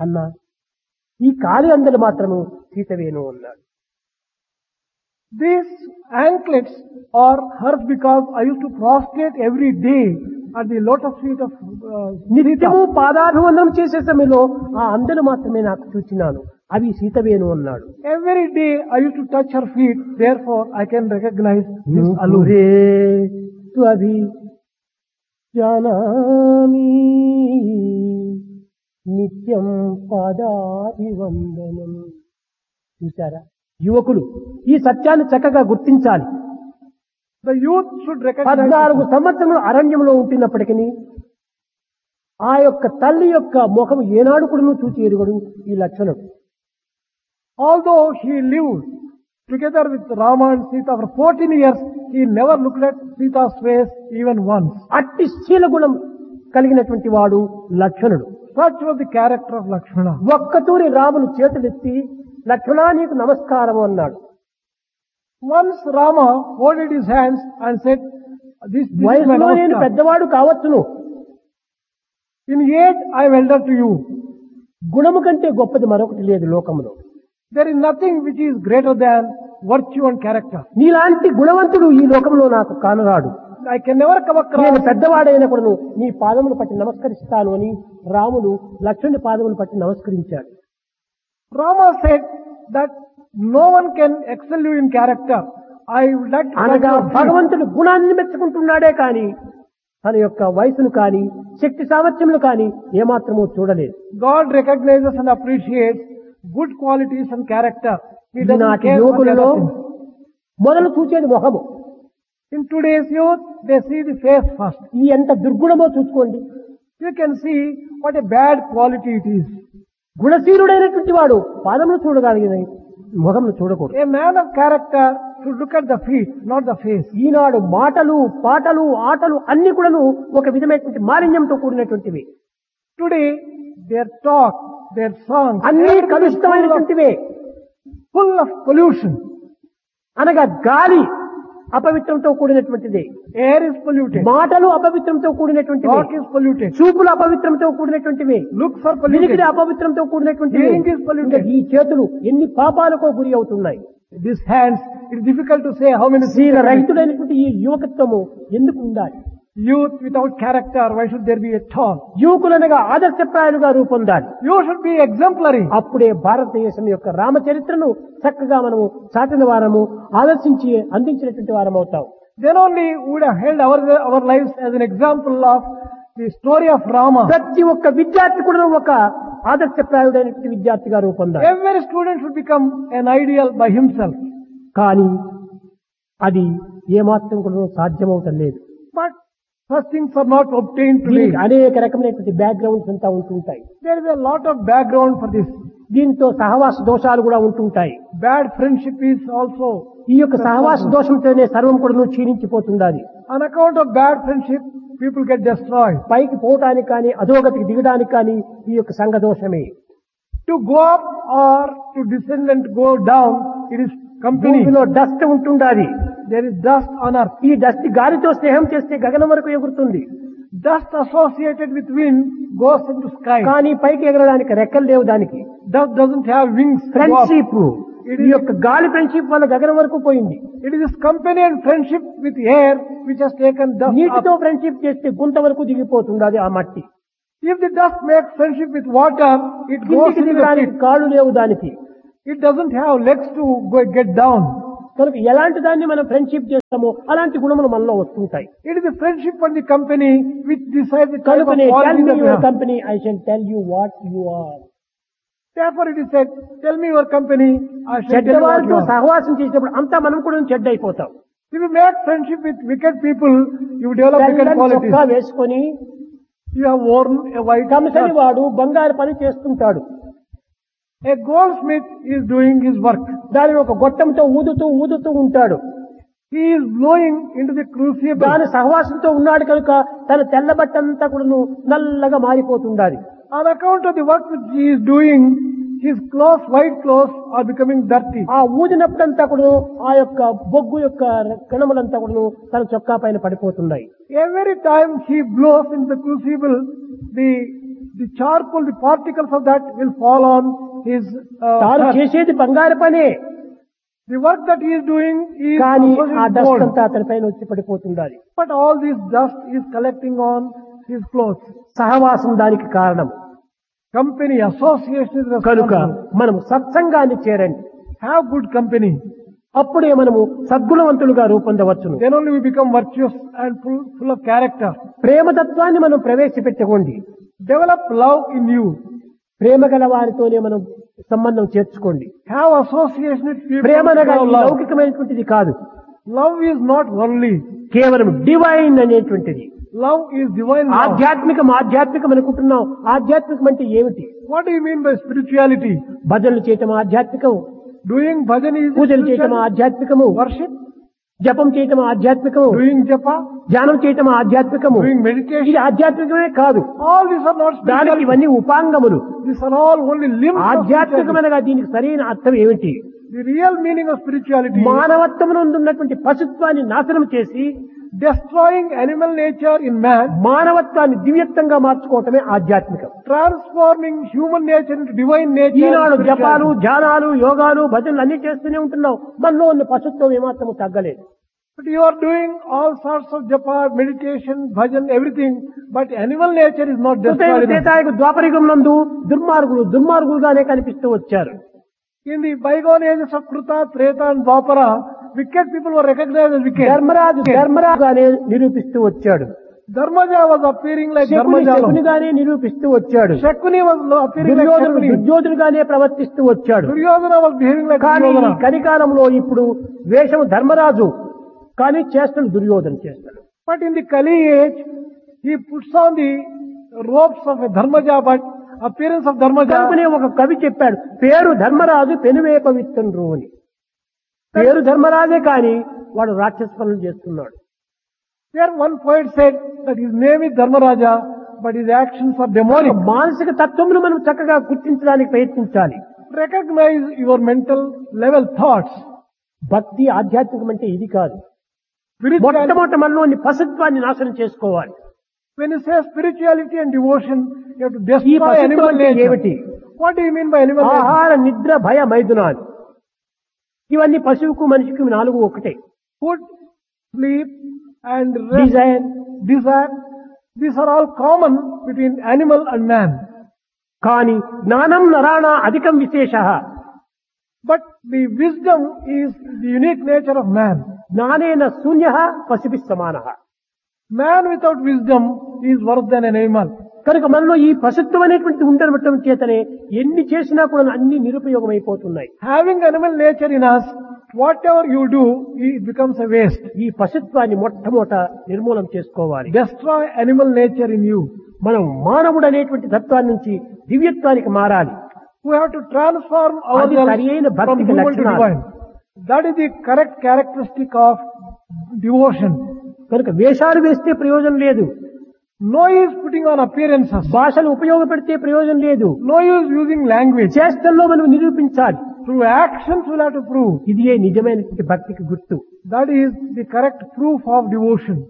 అన్నా ఈ కాలి అందలు మాత్రము సీతవేను అన్నాడు These anklets are hers because I used to prostrate every day at the lotus feet of uh, నిత్యము Sita. పాదాభివందనం చేసే సమయంలో ఆ అందలు మాత్రమే నాకు చూచినాను అవి సీతవేను అన్నాడు Every day I used to touch her feet, therefore I can recognize this allure. నూపురే త్వభి జానామి నిత్యం పాదాభివందనం చూసారా యువకులు ఈ సత్యాన్ని చక్కగా గుర్తించాలి The youth should recognize పద్నాలుగు సంవత్సరములు అరణ్యంలో ఉంటున్నప్పటికీ ఆ యొక్క తల్లి యొక్క ముఖం ఏనాడు కూడా చూచి ఎరుగడు ఈ లక్షణుడు although he lived together with Rama and Sita for 14 years, he never looked at Sita's face even once. అట్టి శీల గుణం కలిగినటువంటి వాడు లక్షణుడు Such was the character of Lakshmana. ఒక్కతూరి రాములు చేతులెత్తి లక్ష్మణా నీకు నమస్కారం అన్నాడు Once Rama folded his hands and said, this, this is my వయసులో నేను namaskar. పెద్దవాడు కావచ్చును In age I am elder to you. గుణము కంటే గొప్పది మరొకటి లేదు లోకంలో There is nothing which is greater than virtue and character. నీలాంటి గుణవంతుడు ఈ లోకంలో నాకు కానరాడు I can never come నేను across పెద్దవాడైనప్పుడు నీ పాదములు పట్టి నమస్కరిస్తాను అని రాముడు లక్ష్మణుడి పాదములు పట్టి నమస్కరించాడు Rama said that no one can excel you in character. I would like to touch అనగా your feet. భగవంతుడు గుణాన్ని మెచ్చుకుంటున్నాడే కాని తన యొక్క వయసును కాని శక్తి సామర్థ్యములు కాని ఏమాత్రమూ చూడలేదు God recognizes and appreciates good qualities and character. He doesn't ఈనాటి care for the యువకులలో other things. మొదలు చూచేది మొహము In today's youth, they see the face first. ఈ ఎంత దుర్గుణమో చూసుకోండి You can see what a bad quality it is. గుణశీలుడైనటువంటి వాడు పాదములు చూడగలిగిన ముఖమును చూడకూడదు A man of character should look at the feet, not the face. ఈనాడు మాటలు పాటలు ఆటలు అన్ని కూడాను ఒక విధమైనటువంటి మాలిన్యంతో కూడినటువంటివి Today, their talk, their songs, అన్ని everything is full of, కలుషితమైనటువంటివే full of pollution. అనగా గాలి అపవిత్రంతో కూడినటువంటిది Air is polluted. మాటలు అపవిత్రంతో కూడినటువంటివి Talk is polluted. చూపులు అపవిత్రంతో కూడినటువంటివి Looks are వినికిడి polluted. అపవిత్రంతో కూడినటువంటివి Hearing is polluted. ఇంకా ఈ చేతులు ఎన్ని పాపాలకో గురి అవుతున్నాయి These hands, it's difficult to say how many శీల sins are committed. రహితుడైనటువంటి ఈ యువకత్వము ఎందుకు ఉండాలి Youth without character, why should there be at all? యువకులనగా ఆదర్శప్రాయాలుగా రూపొందాలి You should be exemplary. అప్పుడే భారతదేశం యొక్క రామచరిత్రను చక్కగా మనము చాటిన వారము ఆదర్శించి అందించినటువంటి వారం అవుతాం Then only would have held our, our lives as an example of the story of Rama. ప్రతి ఒక్క విద్యార్థి కూడా ఒక ఆదర్శప్రాయుడైనటువంటి విద్యార్థిగా రూపొందాలి Every student should become an ideal by himself. కానీ అది ఏమాత్రం కూడా సాధ్యమవటం లేదు But such things are not obtained today. దీనికి అనేక రకమైనటువంటి బ్యాక్గ్రౌండ్స్ అంతా ఉంటుంటాయి There is a lot of background for this. దీంతో సహవాస దోషాలు కూడా ఉంటుంటాయి Bad friendship is also, ఈ యొక్క సహవాస దోషంతోనే సర్వం కూడా క్షీణించిపోతుండాలి on account of bad friendship, people get destroyed. పైకి పోవటానికి కానీ అధోగతికి దిగడానికి కానీ ఈ యొక్క సంఘ దోషమే To go up or to descend and go down, it is company. భూమిలో డస్ట్ ఉంటుండాలి There is dust on earth. ఈ డస్ట్ గాలితో స్నేహం చేస్తే గగనం వరకు ఎగురుతుంది Dust associated with wind goes into sky. కానీ పైకి ఎగరడానికి రెక్కలు లేవు దానికి Dust doesn't have wings. to go up. Friendship ఈ యొక్క గాలి ఫ్రెండ్షిప్ వల్ల గగనం వరకు పోయింది It is this company and friendship with air which has taken dust నీటితో up. ఫ్రెండ్షిప్ చేస్తే గుంత వరకు దిగిపోతుంది అది ఆ మట్టి If the dust makes friendship with water, it goes కిందికి into the దిగడానికి pit. కాళ్ళు లేవు దానికి It doesn't have legs to go get down. కనుక ఎలాంటి దాన్ని మనం ఫ్రెండ్షిప్ చేస్తామో అలాంటి గుణములు మనలో వస్తుంటాయి It is the friendship and the company which decides the type of కనుకనే tell quality me that we your have. Company I shall tell you what you are Therefore it is said, tell me your company, I shall tell you what you చెడ్డవారితో are. సహవాసం చేసినప్పుడు అంతా మనం కూడా చెడ్డ అయిపోతాం If you make friendship with wicked people, you develop wicked తెల్లని qualities. చొక్కా వేసుకొని You have worn a white కమిసరి shirt. వాడు బంగారు పని చేస్తుంటాడు A goldsmith is doing his work. దానిని ఒక గొట్టంతో ఊదుతూ ఊదుతూ ఉంటాడు He is blowing into the crucible. దాని సహవాసంతో ఉన్నాడు కనుక తన తెల్ల బట్టంతా కూడా నల్లగా మారిపోతుండాలి On account of the work which he is doing, his clothes, white clothes, are becoming dirty. ఆ ఊదినప్పుడంతా కూడా ఆ యొక్క బొగ్గు యొక్క కణములంతా కూడా తన చొక్కా పైన పడిపోతున్నాయి Every time he blows into the crucible, the the charcoal, the particles of that will fall on his uh, తాను shirt. చేసేది బంగారు పనే The work that he is doing is కానీ also ఆ in డస్ట్ gold. అంతా అతని పైన వచ్చి పడిపోతుండాలి But all this dust is collecting on his clothes. సహవాసం దానికి కారణం Company, association is కనుక responsible. మనం సత్సంగాన్ని చేరండి Have good company. అప్పుడే మనము సద్గుణవంతులుగా రూపొందవచ్చును Then only we become virtuous and full, full of character. ప్రేమతత్వాన్ని మనం ప్రవేశపెట్టుకోండి Develop love in you. ప్రేమ గల వారితోనే మనం సంబంధం చేర్చుకోండి Have association with people. Prema who అనగా have ఈ love. లౌకికమైనటువంటిది కాదు Love is not worldly. కేవలం డివైన్ అనేటువంటిది Love is divine love. ఆధ్యాత్మికం ఆధ్యాత్మికం అనుకుంటున్నాం ఆధ్యాత్మికం అంటే ఏమిటి What do you mean by spirituality? భజనలు చేయటం ఆధ్యాత్మికం Doing bhajan is పూజలు చేయటం spirituality. ఆధ్యాత్మికము worship. జపం చేయటం ఆధ్యాత్మికము Doing japa. ధ్యానం చేయటం ఆధ్యాత్మికము Doing ఇది meditation. ఆధ్యాత్మికమే కాదు All these are not దానికి spirituality. ఇవన్నీ ఉపాంగములు These are all only limbs of spirituality. ఆధ్యాత్మికమైనగా దీనికి సరైన అర్థం ఏమిటి The real meaning of spirituality is మానవత్వమునందు ఉన్నటువంటి పశుత్వాన్ని నాశనం చేసి destroying animal nature in man, మానవత్వాన్ని దివ్యత్వంగా మార్చుకోవటమే ఆధ్యాత్మికం transforming human nature into divine nature. Eenadu is జపాలు spirituality. ధ్యానాలు యోగాలు భజనలు అన్ని చేస్తూనే ఉంటున్నావు మనలో ఉన్న పశుత్వం ఏమాత్రము తగ్గలేదు But you are doing all sorts of japa, meditation, bhajan, everything, but animal nature is not కృతయుగ destroyed. enough. త్రేతాయుగ ద్వాపరిగం నందు దుర్మార్గులు దుర్మార్గులుగానే కనిపిస్తూ వచ్చారు In the bygone ages of Kruta, Treta and Dwapara, wicked people were recognized as wicked. Dharmaraju ధర్మరాజుగానే నిరూపిస్తూ వచ్చాడు Dharmaja was appearing like Shakuni Dharmaja. శకునిగానే నిరూపిస్తూ వచ్చాడు Shakuni was lo- appearing like దుర్యోధనుడు Shakuni. దుర్యోధనుగానే ప్రవర్తిస్తూ వచ్చాడు Duryodhana was behaving like కానీ ఈ Duryodhana. కలికాలంలో ఇప్పుడు వేషం ధర్మరాజు కానీ చేస్తాడు దుర్యోధన చేస్తాడు But in the Kali age, he puts on the robes of a Dharmaja, but appearance of Dharmaja. కనుకనే ఒక కవి చెప్పాడు పేరు ధర్మరాజు పెనువేప విత్తండ్రు అని పేరు ధర్మరాజే కానీ వాడు రాక్షస పనులు చేస్తున్నాడు There one poet said that his name is Dharmaraja, but his actions are demonic. మానసిక తత్వమును మనం చక్కగా గుర్తించడానికి ప్రయత్నించాలి Recognize your mental level thoughts. భక్తి ఆధ్యాత్మికం అంటే ఇది కాదు Spirituality, మొట్టమొదటి మనలోని పశుత్వాన్ని నాశనం చేసుకోవాలి when you say spirituality and devotion, you have to ఈ destroy పశుత్వం animal అంటే nature. ఏమిటి What do you mean by animal nature? ఆహార నిద్ర భయ మైదునాలు ఇవన్నీ పశువుకు మనిషికి నాలుగు ఒకటే Food, sleep, and rest, design desire. These are all common between animal and man. కానీ జ్ఞానం నరాణ అధికం విశేష But the wisdom is the unique nature of man. జ్ఞానేన శూన్య పశుభి సమాన Man without wisdom is worse than an animal. కనుక మనలో ఈ పశుత్వం అనేటువంటి ఉండటం చేతనే ఎన్ని చేసినా కూడా అన్ని నిరుపయోగం అయిపోతున్నాయి Having animal nature in us, whatever you do, it becomes a waste. ఈ పశుత్వాన్ని మొట్టమొదట నిర్మూలం చేసుకోవాలి Destroy animal nature in you. మనం మానవుడు అనేటువంటి తత్వాన్ని నుంచి దివ్యత్వానికి మారాలి We have to transform అది సరియైన ourselves from భక్తికి human to లక్షణాలు. divine. That is the correct characteristic of devotion. కనుక వేషాలు వేస్తే ప్రయోజనం లేదు No use putting on appearances. భాషలు ఉపయోగపెడితే ప్రయోజనం లేదు No use using language. చేష్టల్లో మనం నిరూపించాలి Through actions we'll have to prove. ఇది ఏ నిజమైనటువంటి భక్తికి గుర్తు That is the correct proof of devotion.